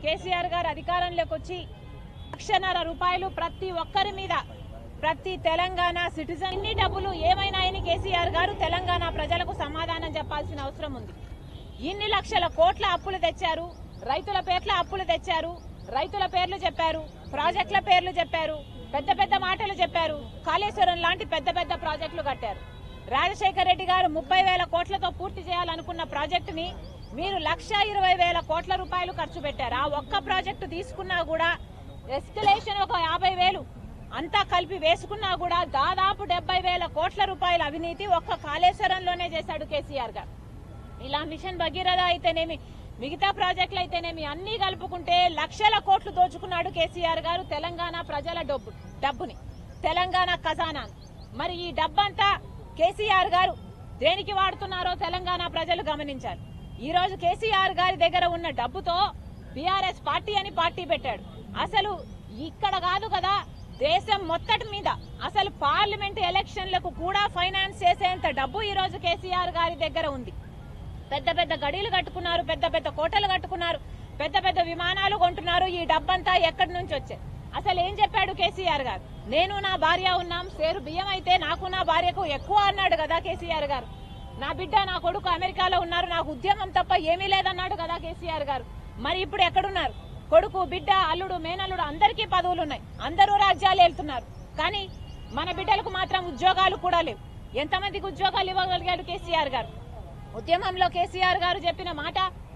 కేసీఆర్ గారు అధికారంలోకి వచ్చి లక్షన్నర రూపాయలు ప్రతి ఒక్కరి మీద ప్రతి తెలంగాణ సిటిజన్ ఇన్ని డబ్బులు ఏమైనాయని కేసీఆర్ గారు తెలంగాణ ప్రజలకు సమాధానం చెప్పాల్సిన అవసరం ఉంది ఇన్ని లక్షల కోట్ల అప్పులు తెచ్చారు రైతుల పేర్ల అప్పులు తెచ్చారు రైతుల పేర్లు చెప్పారు ప్రాజెక్టుల పేర్లు చెప్పారు పెద్ద పెద్ద మాటలు చెప్పారు కాళేశ్వరం లాంటి పెద్ద పెద్ద ప్రాజెక్టులు కట్టారు రాజశేఖర రెడ్డి గారు ముప్పై వేల కోట్లతో పూర్తి చేయాలనుకున్న ప్రాజెక్టుని మీరు లక్ష ఇరవై వేల కోట్ల రూపాయలు ఖర్చు పెట్టారు ఆ ఒక్క ప్రాజెక్టు తీసుకున్నా కూడా ఎస్కలేషన్ ఒక యాభై వేలు అంతా కలిపి వేసుకున్నా కూడా దాదాపు డెబ్బై వేల కోట్ల రూపాయల అవినీతి ఒక్క కాళేశ్వరంలోనే చేశాడు కేసీఆర్ గారు ఇలా మిషన్ భగీరథ అయితేనేమి మిగతా ప్రాజెక్టులు అయితేనేమి అన్ని కలుపుకుంటే లక్షల కోట్లు దోచుకున్నాడు కేసీఆర్ గారు తెలంగాణ ప్రజల డబ్బు డబ్బుని తెలంగాణ ఖజానా మరి ఈ డబ్బంతా కేసీఆర్ గారు దేనికి వాడుతున్నారో తెలంగాణ ప్రజలు గమనించారు ఈ రోజు కేసీఆర్ గారి దగ్గర ఉన్న డబ్బుతో బీఆర్ఎస్ పార్టీ అని పార్టీ పెట్టాడు అసలు ఇక్కడ కాదు కదా దేశం మొత్తటి మీద అసలు పార్లమెంట్ ఎలక్షన్లకు కూడా ఫైనాన్స్ చేసేంత డబ్బు ఈ రోజు కేసీఆర్ గారి దగ్గర ఉంది పెద్ద పెద్ద గడీలు కట్టుకున్నారు పెద్ద పెద్ద కోటలు కట్టుకున్నారు పెద్ద పెద్ద విమానాలు కొంటున్నారు ఈ డబ్బంతా ఎక్కడి నుంచి వచ్చాయి అసలు ఏం చెప్పాడు కేసీఆర్ గారు నేను నా భార్య ఉన్నాం సేరు బియ్యం అయితే నాకు నా భార్యకు ఎక్కువ అన్నాడు కదా కేసీఆర్ గారు నా బిడ్డ నా కొడుకు అమెరికాలో ఉన్నారు నాకు ఉద్యమం తప్ప ఏమీ లేదన్నాడు కదా కేసీఆర్ గారు మరి ఇప్పుడు ఎక్కడున్నారు కొడుకు బిడ్డ అల్లుడు మేనల్లుడు అందరికీ పదవులు ఉన్నాయి అందరూ రాజ్యాలు వెళ్తున్నారు కానీ మన బిడ్డలకు మాత్రం ఉద్యోగాలు కూడా లేవు ఎంతమందికి ఉద్యోగాలు ఇవ్వగలిగాడు కేసీఆర్ గారు ఉద్యమంలో కేసీఆర్ గారు చెప్పిన మాట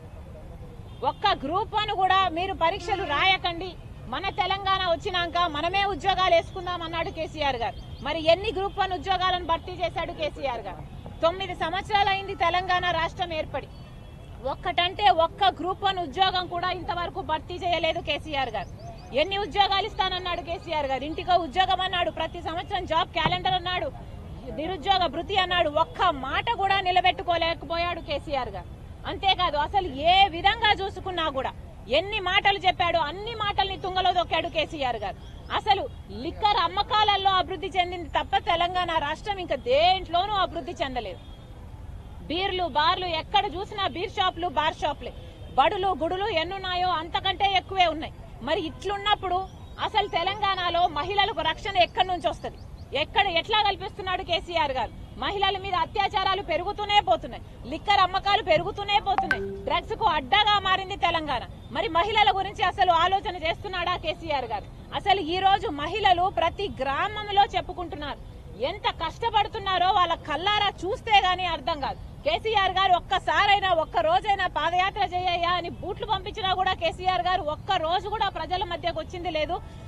ఒక్క గ్రూప్ వన్ కూడా మీరు పరీక్షలు రాయకండి మన తెలంగాణ వచ్చినాక మనమే ఉద్యోగాలు వేసుకుందాం అన్నాడు కేసీఆర్ గారు మరి ఎన్ని గ్రూప్ వన్ ఉద్యోగాలను భర్తీ చేశాడు కేసీఆర్ గారు తొమ్మిది సంవత్సరాలు అయింది తెలంగాణ రాష్ట్రం ఏర్పడి ఒక్కటంటే ఒక్క గ్రూప్ వన్ ఉద్యోగం కూడా ఇంతవరకు భర్తీ చేయలేదు కేసీఆర్ గారు ఎన్ని ఉద్యోగాలు ఇస్తానన్నాడు కేసీఆర్ గారు ఇంటికో ఉద్యోగం అన్నాడు ప్రతి సంవత్సరం జాబ్ క్యాలెండర్ అన్నాడు నిరుద్యోగ భృతి అన్నాడు ఒక్క మాట కూడా నిలబెట్టుకోలేకపోయాడు కేసీఆర్ గారు అంతేకాదు అసలు ఏ విధంగా చూసుకున్నా కూడా ఎన్ని మాటలు చెప్పాడో అన్ని మాటల్ని తుంగలో దొక్కాడు కేసీఆర్ గారు అసలు లిక్కర్ అమ్మకాలలో అభివృద్ధి చెందింది తప్ప తెలంగాణ రాష్ట్రం ఇంకా దేంట్లోనూ అభివృద్ధి చెందలేదు బీర్లు బార్లు ఎక్కడ చూసినా బీర్ షాపులు బార్ షాపులే బడులు గుడులు ఎన్నున్నాయో అంతకంటే ఎక్కువే ఉన్నాయి మరి ఇట్లున్నప్పుడు అసలు తెలంగాణలో మహిళలకు రక్షణ ఎక్కడి నుంచి వస్తుంది ఎక్కడ ఎట్లా కల్పిస్తున్నాడు కేసీఆర్ గారు మహిళల మీద అత్యాచారాలు పెరుగుతూనే పోతున్నాయి లిక్కర్ అమ్మకాలు పెరుగుతూనే పోతున్నాయి డ్రగ్స్ కు అడ్డాగా మారింది తెలంగాణ మరి మహిళల గురించి అసలు ఆలోచన చేస్తున్నాడా కేసీఆర్ గారు అసలు ఈ రోజు మహిళలు ప్రతి గ్రామంలో చెప్పుకుంటున్నారు ఎంత కష్టపడుతున్నారో వాళ్ళ కల్లారా చూస్తే గానీ అర్థం కాదు కేసీఆర్ గారు ఒక్కసారైనా ఒక్క రోజైనా పాదయాత్ర చేయయ్యా అని బూట్లు పంపించినా కూడా కేసీఆర్ గారు ఒక్క రోజు కూడా ప్రజల మధ్యకు వచ్చింది లేదు